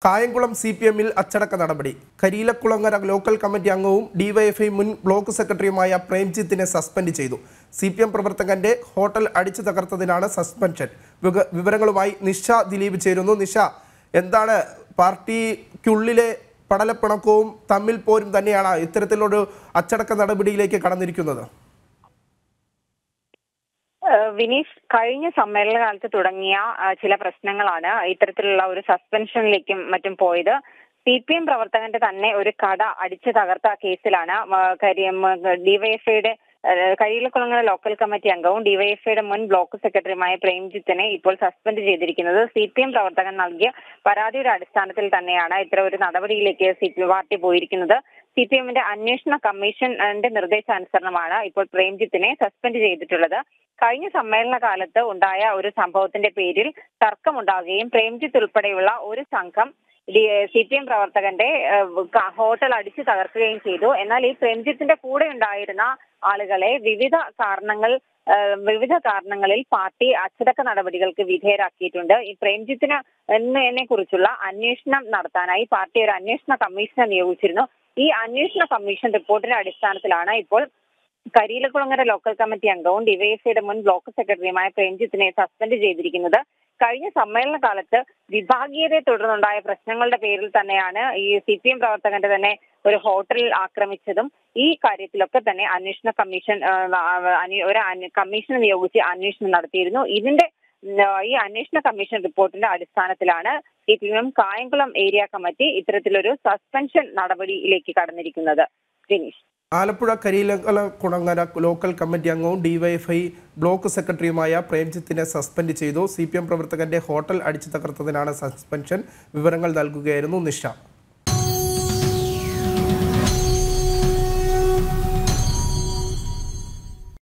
Kayamkulam C P എമ്മിൽ അച്ചടക്ക നടപടി കരിയിലക്കുളങ്ങര ലോക്കൽ കമ്മിറ്റി അംഗവും ഡിവൈഎഫ്ഐ മുൻ ബ്ലോക്ക് സെക്രട്ടറിയുമായ പ്രേംജിത്തിനെ സസ്പെൻഡ് ചെയ്തു സി പി എം പ്രവർത്തകന്റെ ഹോട്ടൽ അടിച്ചു തകർത്തതിനാണ് സസ്പെൻഷൻ വിവ- വിവരങ്ങളുമായി നിഷ ദിലീപ് ചേരുന്നു നിഷ എന്താണ് പാർട്ടിക്കുള്ളിലെ പടലപ്പിണക്കവും തമ്മിൽ പോരും തന്നെയാണ് ഇത്തരത്തിലൊരു അച്ചടക്ക നടപടിയിലേക്ക് കടന്നിരിക്കുന്നത് ഏഹ് വിനീഷ് കഴിഞ്ഞ സമ്മേളന കാലത്ത് തുടങ്ങിയ ആ, ചില പ്രശ്നങ്ങളാണ് ഇത്തരത്തിലുള്ള ഒരു സസ്പെൻഷനിലേക്കും മറ്റും പോയത് സി പി എം പ്രവർത്തകന്റെ തന്നെ ഒരു കട അടിച്ചു തകർത്ത കേസിലാണ് ഡിവൈഎഫ്ഐയുടെ കരിയിലക്കുളങ്ങര ലോക്കൽ കമ്മിറ്റി അംഗവും ഡിവൈഎഫ്ഐയുടെ മുൻ ബ്ലോക്ക് സെക്രട്ടറിയുമായ പ്രേംജിത്തിനെ ഇപ്പോൾ സസ്പെൻഡ് ചെയ്തിരിക്കുന്നത് സി പി എം പ്രവർത്തകൻ നൽകിയ പരാതിയുടെ അടിസ്ഥാനത്തിൽ തന്നെയാണ് ഇത്തരം ഒരു നടപടിയിലേക്ക് സി പി പാർട്ടി പോയിരിക്കുന്നത് സി പി എമ്മിന്റെ അന്വേഷണ കമ്മീഷന്റെ നിർദ്ദേശാനുസരണമാണ് ഇപ്പോൾ പ്രേംജിത്തിനെ സസ്പെൻഡ് ചെയ്തിട്ടുള്ളത് കഴിഞ്ഞ സമ്മേളന കാലത്ത് ഉണ്ടായ ഒരു സംഭവത്തിന്റെ പേരിൽ തർക്കമുണ്ടാകുകയും പ്രേംജിത്ത് ഉൾപ്പെടെയുള്ള ഒരു സംഘം സി പി എം പ്രവർത്തകന്റെ ഏഹ്, ക- ഹോട്ടൽ അടിച്ചു തകർക്കുകയും ചെയ്തു എന്നാൽ ഈ പ്രേംജിത്തിന്റെ കൂടെ ഉണ്ടായിരുന്ന ആളുകളെ വിവിധ കാരണങ്ങൾ ഏഹ്, വിവിധ കാരണങ്ങളിൽ പാർട്ടി അച്ചടക്ക നടപടികൾക്ക് വിധേയരാക്കിയിട്ടുണ്ട് ഈ പ്രേംജിത്തിന് എന്നതിനെ കുറിച്ചുള്ള അന്വേഷണം നടത്താനായി പാർട്ടി ഒരു അന്വേഷണ കമ്മീഷനെ നിയോഗിച്ചിരുന്നു ഈ അന്വേഷണ കമ്മീഷൻ റിപ്പോർട്ടിന്റെ അടിസ്ഥാനത്തിലാണ് ഇപ്പോൾ കരിയിലക്കുളങ്ങര ലോക്കൽ കമ്മിറ്റി അംഗവും ഡിവൈഎഫ്ഐയുടെ മുൻ ബ്ലോക്ക് സെക്രട്ടറിയുമായ പ്രേംജിത്തിനെ സസ്പെൻഡ് ചെയ്തിരിക്കുന്നത് കഴിഞ്ഞ സമ്മേളന കാലത്ത് വിഭാഗീയതയെ തുടർന്നുണ്ടായ പ്രശ്നങ്ങളുടെ പേരിൽ തന്നെയാണ് ഈ സി പി എം പ്രവർത്തകന്റെ തന്നെ ഒരു ഹോട്ടലിൽ ആക്രമിച്ചതും ഈ കാര്യത്തിലൊക്കെ തന്നെ അന്വേഷണ കമ്മീഷൻ ആ, ആ, അന്വേ- ഒരു അന്വേ- കമ്മീഷനെ നിയോഗിച്ച് അന്വേഷണം നടത്തിയിരുന്നു ഇതിന്റെ ഉം, ഈ അന്വേഷണ കമ്മീഷൻ റിപ്പോർട്ടിന്റെ അടിസ്ഥാനത്തിലാണ് C P M Kayamkulam area committee ഇത്തരത്തിലൊരു സസ്പെൻഷൻ നടപടിയിലേക്ക് കടന്നിരിക്കുന്നത് Vineesh Alappuzha Kariyilakkulangara local committee അംഗവും ഡിവൈഎഫ്ഐ ബ്ലോക്ക് സെക്രട്ടറിയുമായ പ്രേംജിത്തിനെ സസ്പെൻഡ് ചെയ്തു സി പി എം പ്രവർത്തകന്റെ ഹോട്ടൽ അടിച്ചു തകർത്തതിനാണ് സസ്പെൻഷൻ വിവരങ്ങൾ നൽകുകയായിരുന്നു നിഷ